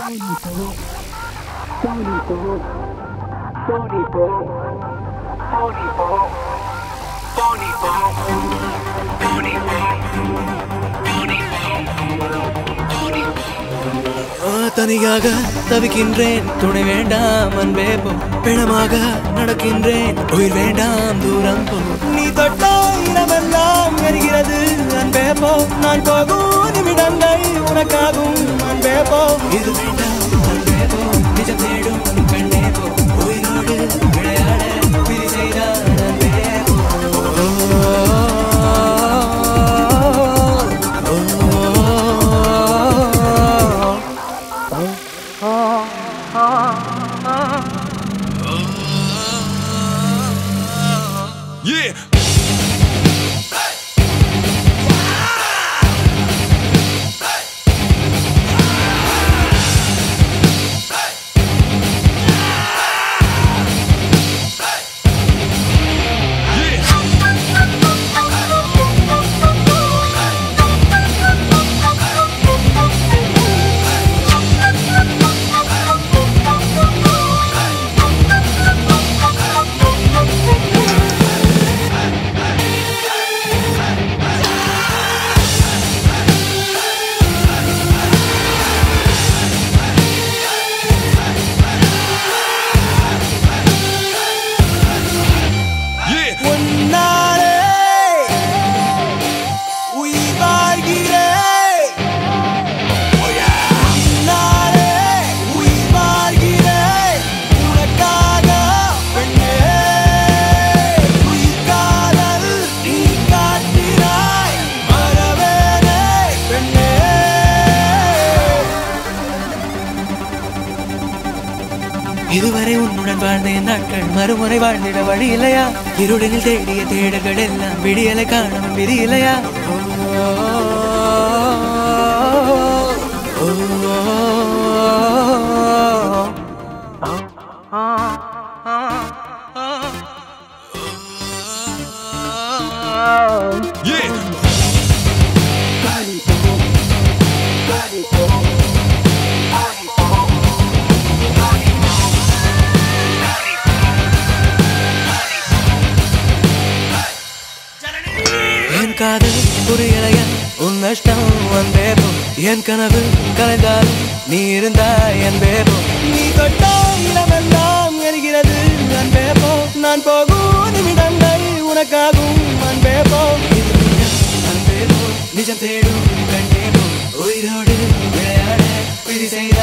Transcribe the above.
ஆ, தனியாக தவிக்கின்றேன் துணை வேண்டாம் அன்பே போ பிணமாக நடக்கின்றேன் உயிர் வேண்டாம் தூரம் போ நீ தொட்டால் இடமெல்லாம் எரிகிறது அன்பே போ நான் போகும் நிமிடங்கள் உனக்காகும் அன்பே போ இது வேண்டாம் அன்பே போ நிஜம் தேடும் பெண்ணே போ உயிரோடு விளையாட விதி செய்தார் அன்பே போ ஓ, ஓ, Yeah. Yeah. உன்னாலே உயிர் வாழ்கிறேன். உன்னாலே உயிர் வாழ்கிறேன். உனக்காக பெண்ணே. உயிர் காதல் நீ காட்டினாய். மறவேனே பெண்ணே. இதுவரை உன்னுடன் வாழ்ந்த என் நாட்கள் மறுமுறை வாழ்ந்திட வழி இல்லையா இருடனில் தேடிய தேடல்கள் எல்லாம் விடியலை காணும் விதி இல்லையா ஓ, ஓ, Yeah. என் காதல் புரியலையா உன் நஷ்டம் வந்தே போ என் கனவு கலைந்தாலும் நீ இருந்தாய் என்பே போ நீ தொட்டால் இடமெல்லாம் எரிகிறது அன்பே போ நான் போகும் நிமிடங்கள் உனக்காகும் அன்பே போ இது நிஜம், அன்பே போ நிஜம் தேடும் கண்டே போ உயிரோடு விளையாட விதி செய்த